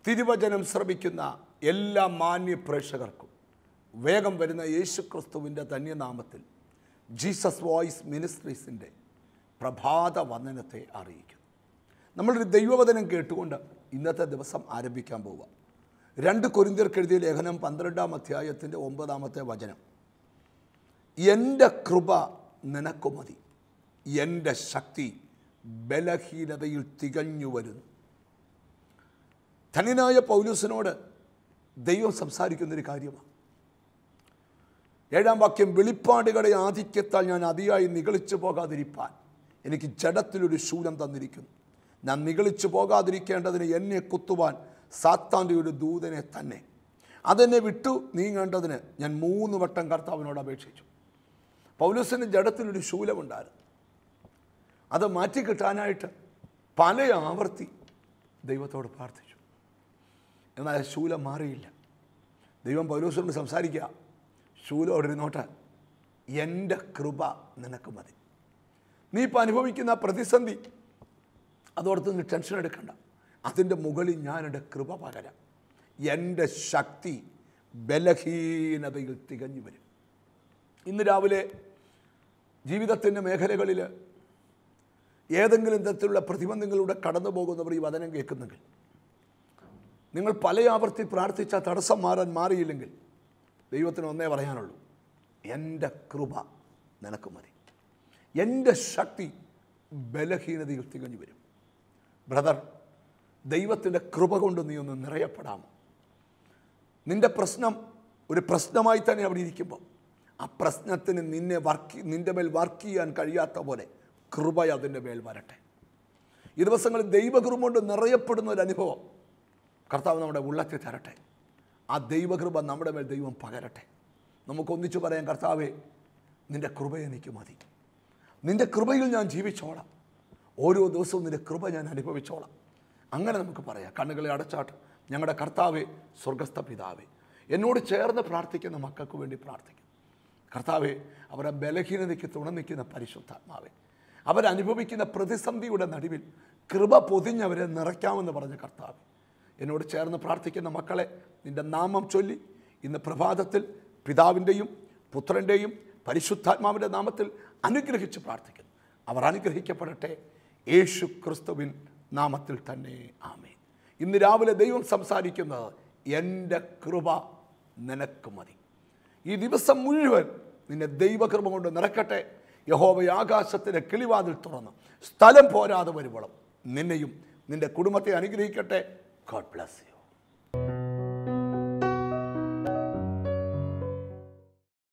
തിരുവചനം ശ്രമിക്കുന്ന എല്ലാ മാന്യ പ്രേക്ഷകർക്കും വേഗം വരുന്ന യേശു ക്രിസ്തുവിൻ്റെ ധന്യനാമത്തിൽ ജീസസ് വോയിസ് മിനിസ്ട്രീസിൻ്റെ പ്രഭാത വന്ദനത്തെ അറിയിക്കുന്നു നമ്മളൊരു ദൈവവചനം കേട്ടുകൊണ്ട് ഇന്നത്തെ ദിവസം ആരംഭിക്കാൻ പോവുക രണ്ട് കൊരിന്തിയർക്ക് എഴുതിയ ലേഖനം പന്ത്രണ്ടാം അധ്യായത്തിൻ്റെ ഒമ്പതാമത്തെ വചനം എൻ്റെ കൃപ നിനക്കു മതി എൻ്റെ ശക്തി ബലഹീനതയിൽ തികഞ്ഞു വരുന്നു ധന്യനായ പൗലൂസിനോട് ദൈവം സംസാരിക്കുന്നൊരു കാര്യമാണ് ഏഴാം വാക്യം വെളിപ്പാടുകളുടെ ആധിക്യത്താൽ ഞാൻ അതിയായി നിഗളിച്ചു പോകാതിരിപ്പാൻ എനിക്ക് ജഡത്തിലൊരു ശൂലം തന്നിരിക്കുന്നു ഞാൻ നിഗളിച്ചു പോകാതിരിക്കേണ്ടതിന് എന്നെ കുത്തുവാൻ സാത്താൻ്റെ ഒരു ദൂതനെ തന്നെ അതെന്നെ വിട്ടു നീങ്ങേണ്ടതിന് ഞാൻ മൂന്ന് വട്ടം കർത്താവിനോട് അപേക്ഷിച്ചു പൗലൂസിന് ജഡത്തിലൊരു ശൂലമുണ്ടായിരുന്നു അത് മാറ്റിക്കിട്ടാനായിട്ട് പല ആവർത്തി ദൈവത്തോട് പ്രാർത്ഥിച്ചു എന്നാൽ ആ ശൂലം മാറിയില്ല ദൈവം പൗലോസിനോട് സംസാരിക്കുക ശൂലോട് ഇരുന്നോട്ട് എൻ്റെ കൃപ നിനക്ക് മതി നീ ഇപ്പം അനുഭവിക്കുന്ന ആ പ്രതിസന്ധി അതോടത്ത് നീ ടെൻഷൻ എടുക്കണ്ട അതിൻ്റെ മുകളിൽ ഞാൻ എൻ്റെ കൃപ പകരാം എൻ്റെ ശക്തി ബലഹീനതയിൽ തികഞ്ഞു വരും ഇന്ന് രാവിലെ ജീവിതത്തിൻ്റെ മേഖലകളിൽ ഏതെങ്കിലും തരത്തിലുള്ള പ്രതിബന്ധങ്ങളിലൂടെ കടന്നു പോകുന്നവർ ഈ വചനം കേൾക്കുന്നെങ്കിൽ നിങ്ങൾ പല ആവർത്തി പ്രാർത്ഥിച്ച തടസ്സം മാറാൻ മാറിയില്ലെങ്കിൽ ദൈവത്തിന് ഒന്നേ പറയാനുള്ളൂ എൻ്റെ കൃപ നിനക്ക് മതി എൻ്റെ ശക്തി ബലഹീനതയിൽ തികഞ്ഞു വരും ബ്രദർ ദൈവത്തിൻ്റെ കൃപ കൊണ്ട് നീ ഒന്ന് നിറയപ്പെടാമോ നിൻ്റെ പ്രശ്നം ഒരു പ്രശ്നമായി തന്നെ അവിടെ ഇരിക്കുമ്പോൾ ആ പ്രശ്നത്തിന് നിന്നെ വർക്ക് നിൻ്റെ മേൽ വർക്ക് ചെയ്യാൻ കഴിയാത്ത പോലെ കൃപ അതിൻ്റെ മേൽ വരട്ടെ ഈ ദിവസങ്ങളിൽ ദൈവകൃപ കൊണ്ട് നിറയപ്പെടുന്ന ഒരു അനുഭവം കർത്താവ് നമ്മുടെ ഉള്ളത്തിൽ തരട്ടെ ആ ദൈവകൃപ നമ്മുടെ മേൽ ദൈവം പകരട്ടെ നമുക്കൊന്നിച്ചു പറയാം കർത്താവേ നിൻ്റെ കൃപ എനിക്ക് മതി നിൻ്റെ കൃപയിൽ ഞാൻ ജീവിച്ചോളാം ഓരോ ദിവസവും നിൻ്റെ കൃപ ഞാൻ അനുഭവിച്ചോളാം അങ്ങനെ നമുക്ക് പറയാം കണ്ണുകളെ അടച്ചാട്ട് ഞങ്ങളുടെ കർത്താവെ സ്വർഗസ്ഥ പിതാവേ എന്നോട് ചേർന്ന് പ്രാർത്ഥിക്കുന്ന മക്കൾക്ക് വേണ്ടി പ്രാർത്ഥിക്കും കർത്താവെ അവരെ ബലഹീനതയ്ക്ക് തുണ നിൽക്കുന്ന പരിശുദ്ധാത്മാവെ അവരനുഭവിക്കുന്ന പ്രതിസന്ധിയുടെ നടുവിൽ കൃപ പൊതിഞ്ഞവരെ നിറയ്ക്കാമെന്ന് പറഞ്ഞ കർത്താവ് എന്നോട് ചേർന്ന് പ്രാർത്ഥിക്കുന്ന മക്കളെ നിൻ്റെ നാമം ചൊല്ലി ഇന്ന് പ്രഭാതത്തിൽ പിതാവിൻ്റെയും പുത്രൻ്റെയും പരിശുദ്ധാത്മാവിൻ്റെ നാമത്തിൽ അനുഗ്രഹിച്ച് പ്രാർത്ഥിക്കുന്നു അവർ അനുഗ്രഹിക്കപ്പെടട്ടെ യേശു ക്രിസ്തുവിൻ നാമത്തിൽ തന്നെ ആമേ ഇന്ന് രാവിലെ ദൈവം സംസാരിക്കുന്നത് എൻ്റെ കൃപ നിനക്ക് മതി ഈ ദിവസം മുഴുവൻ നിന്നെ ദൈവകൃപ കൊണ്ട് നിറക്കട്ടെ യഹോവ ആകാശത്തിലെ കിളിവാതിൽ തുറന്ന് സ്ഥലം പോരാതെ വരുവോളം നിന്നെയും നിന്റെ കുടുംബത്തെ അനുഗ്രഹിക്കട്ടെ ഗോഡ് ബ്ലസ് യു